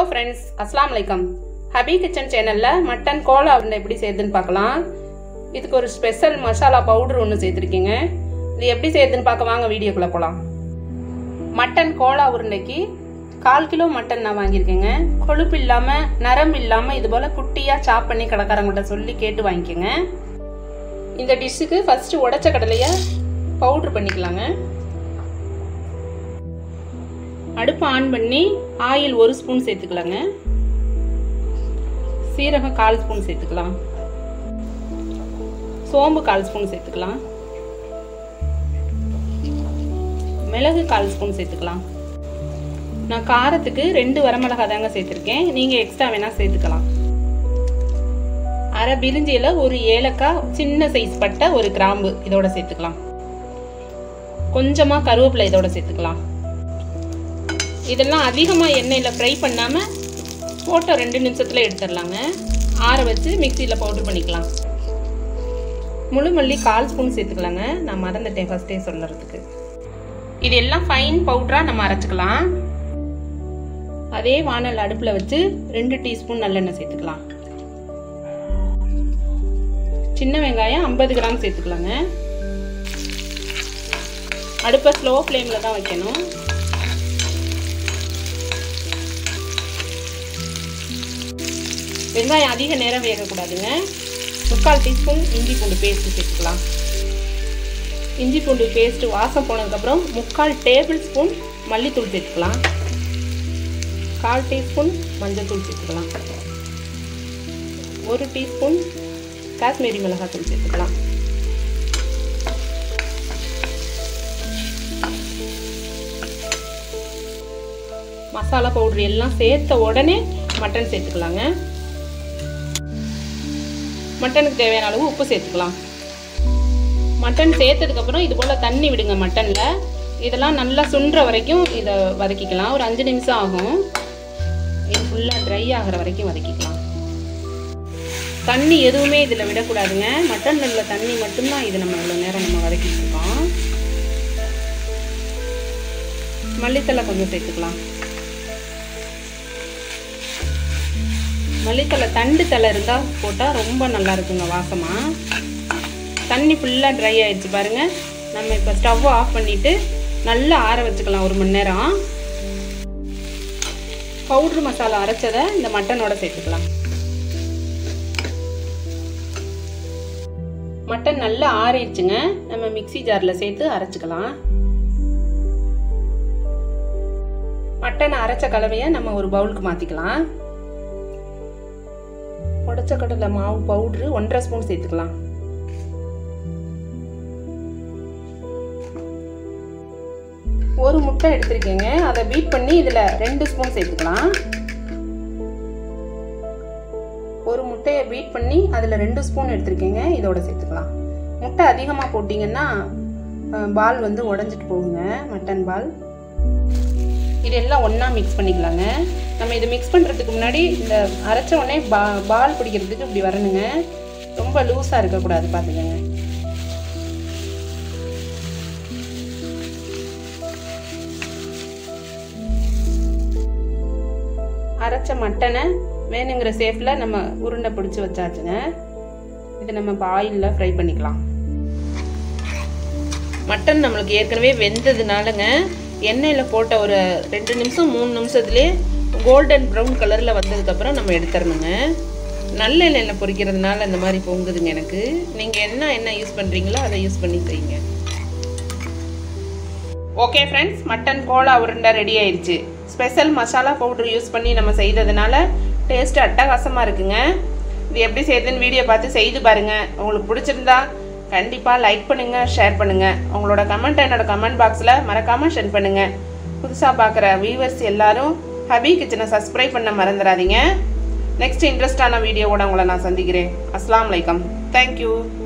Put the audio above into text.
friends அஸ்லாம் வலைக்கம் ஹபி கிச்சன் சேனலில் மட்டன் கோலா உருண்டை எப்படி செய்யுதுன்னு பார்க்கலாம் இதுக்கு ஒரு ஸ்பெஷல் மசாலா பவுடர் ஒன்று சேர்த்துருக்கீங்க இது எப்படி செய்யுதுன்னு பார்க்க வாங்க வீடியோக்குள்ளே போகலாம் மட்டன் கோலா உருண்டைக்கு கால் கிலோ மட்டன் நான் வாங்கியிருக்கேங்க கொழுப்பு இல்லாமல் நரம்பு இல்லாமல் இது போல் குட்டியாக சாப் பண்ணி கடைக்காரங்கள்ட்ட சொல்லி கேட்டு வாங்கிக்கோங்க இந்த டிஷ்ஷுக்கு ஃபஸ்ட்டு உடச்ச கடலையை பவுட்ரு பண்ணிக்கலாங்க அடுப்பை ஆன் பண்ணி ஆயில் ஒரு ஸ்பூன் சேர்த்துக்கலாங்க சீரகம் கால் ஸ்பூன் சேர்த்துக்கலாம் சோம்பு கால் ஸ்பூன் சேர்த்துக்கலாம் மிளகு கால் ஸ்பூன் சேர்த்துக்கலாம் நான் காரத்துக்கு ரெண்டு வரமிளகா தாங்க சேர்த்துருக்கேன் நீங்கள் எக்ஸ்ட்ரா வேணால் சேர்த்துக்கலாம் அரை பிரிஞ்சியில் ஒரு ஏலக்காய் சின்ன சைஸ் பட்டை ஒரு கிராம்பு இதோட சேர்த்துக்கலாம் கொஞ்சமாக கருவேப்பிலை இதோட சேர்த்துக்கலாம் இதெல்லாம் அதிகமாக எண்ணெயில் ஃப்ரை பண்ணாமல் போட்டோ ரெண்டு நிமிஷத்தில் எடுத்துடலாங்க ஆற வச்சு மிக்சியில் பவுட்ரு பண்ணிக்கலாம் முழு மல்லி கால் ஸ்பூன் சேர்த்துக்கலாங்க நான் மறந்துட்டேன் ஃபஸ்ட்டே சொல்லுறதுக்கு இது எல்லாம் ஃபைன் பவுட்ராக நம்ம அரைச்சிக்கலாம் அதே வானல் அடுப்பில் வச்சு ரெண்டு டீஸ்பூன் நல்லெண்ணெய் சேர்த்துக்கலாம் சின்ன வெங்காயம் ஐம்பது கிராம் சேர்த்துக்கலாங்க அடுப்பை ஸ்லோ ஃப்ளேமில் தான் வைக்கணும் வெங்காயம் அதிக நேரம் வேகக்கூடாதுங்க முக்கால் டீஸ்பூன் இஞ்சி பூண்டு பேஸ்ட்டு சேர்த்துக்கலாம் இஞ்சி பூண்டு பேஸ்ட்டு வாசம் போனதுக்கப்புறம் முக்கால் டேபிள் ஸ்பூன் மல்லித்தூள் சேர்த்துக்கலாம் கால் டீஸ்பூன் மஞ்சள்தூள் சேர்த்துக்கலாம் ஒரு டீஸ்பூன் காஷ்மீரி மிளகாத்தூள் சேர்த்துக்கலாம் மசாலா பவுடர் எல்லாம் சேர்த்த உடனே மட்டன் சேர்த்துக்கலாங்க மட்டனுக்கு தேவையான அளவு உப்பு சேர்த்துக்கலாம் மட்டன் சேர்த்ததுக்கப்புறம் இது போல் தண்ணி விடுங்க மட்டனில் இதெல்லாம் நல்லா சுண்டுற வரைக்கும் இதை வதக்கிக்கலாம் ஒரு அஞ்சு நிமிஷம் ஆகும் இது ஃபுல்லாக ட்ரை ஆகிற வரைக்கும் வதக்கிக்கலாம் தண்ணி எதுவுமே இதில் விடக்கூடாதுங்க மட்டன் உள்ள தண்ணி மட்டும்தான் இது நம்ம இவ்வளோ நேரம் நம்ம வதக்கிட்டு இருக்கோம் மல்லித்தலை கொஞ்சம் சேர்த்துக்கலாம் மல்லித்தலை தண்டு தலை இருந்தால் போட்டால் ரொம்ப நல்லா இருக்குங்க வாசமாக தண்ணி ஃபுல்லாக ட்ரை ஆயிடுச்சு பாருங்கள் நம்ம இப்போ ஸ்டவ்வை ஆஃப் பண்ணிவிட்டு நல்லா ஆற வச்சுக்கலாம் ஒரு மணி நேரம் பவுட்ரு மசாலா அரைச்சதை இந்த மட்டனோட சேர்த்துக்கலாம் மட்டன் நல்லா ஆறிடுச்சுங்க நம்ம மிக்சி ஜாரில் சேர்த்து அரைச்சிக்கலாம் மட்டன் அரைச்ச கலவையை நம்ம ஒரு பவுலுக்கு மாற்றிக்கலாம் உடச்ச கடலை மாவு பவுட்ரு ஒன்றரை ஸ்பூன் சேர்த்துக்கலாம் ஒரு முட்டை எடுத்திருக்கேங்க அதை பீட் பண்ணி இதில் ரெண்டு ஸ்பூன் சேர்த்துக்கலாம் ஒரு முட்டையை பீட் பண்ணி அதில் ரெண்டு ஸ்பூன் எடுத்திருக்கேங்க இதோட சேர்த்துக்கலாம் முட்டை அதிகமாக போட்டிங்கன்னா பால் வந்து உடஞ்சிட்டு போகுங்க மட்டன் பால் இதெல்லாம் ஒன்றா மிக்ஸ் பண்ணிக்கலாங்க நம்ம இதை மிக்ஸ் பண்ணுறதுக்கு முன்னாடி இந்த அரைச்ச உடனே பா பால் பிடிக்கிறதுக்கு இப்படி வரணுங்க ரொம்ப லூஸாக இருக்கக்கூடாது பார்த்துக்கோங்க அரைச்ச மட்டனை வேணுங்கிற சேஃபில் நம்ம உருண்டை பிடிச்சி வச்சாச்சுங்க இதை நம்ம இப்போ ஆயிலில் ஃப்ரை பண்ணிக்கலாம் மட்டன் நம்மளுக்கு ஏற்கனவே வெந்ததுனாலங்க எண்ணெயில் போட்ட ஒரு ரெண்டு நிமிஷம் மூணு நிமிஷத்துலேயே கோல்டன் ப்ரௌன் கலரில் வந்ததுக்கப்புறம் நம்ம எடுத்துடணுங்க நல்ல எண்ணெயில் பொரிக்கிறதுனால இந்த மாதிரி பொங்குதுங்க எனக்கு நீங்கள் என்ன எண்ணெய் யூஸ் பண்ணுறீங்களோ அதை யூஸ் பண்ணி செய்யுங்க ஓகே ஃப்ரெண்ட்ஸ் மட்டன் கோலா உருண்டை ரெடி ஆயிடுச்சு ஸ்பெஷல் மசாலா பவுடர் யூஸ் பண்ணி நம்ம செய்ததுனால டேஸ்ட்டு அட்டகாசமாக இருக்குங்க இது எப்படி செய்யுதுன்னு வீடியோ பார்த்து செய்து பாருங்கள் உங்களுக்கு பிடிச்சிருந்தா கண்டிப்பாக லைக் பண்ணுங்கள் ஷேர் பண்ணுங்கள் உங்களோட கமெண்ட் என்னோட கமெண்ட் பாக்ஸில் மறக்காமல் ஷேர் பண்ணுங்கள் புதுசாக பார்க்குற வியூவர்ஸ் எல்லாரும் ஹபி கிச்சனை சப்ஸ்கிரைப் பண்ண மறந்துடாதீங்க நெக்ஸ்ட் இன்ட்ரெஸ்டான வீடியோவோட உங்களை நான் சந்திக்கிறேன் அஸ்லாம் வலைக்கம் தேங்க்யூ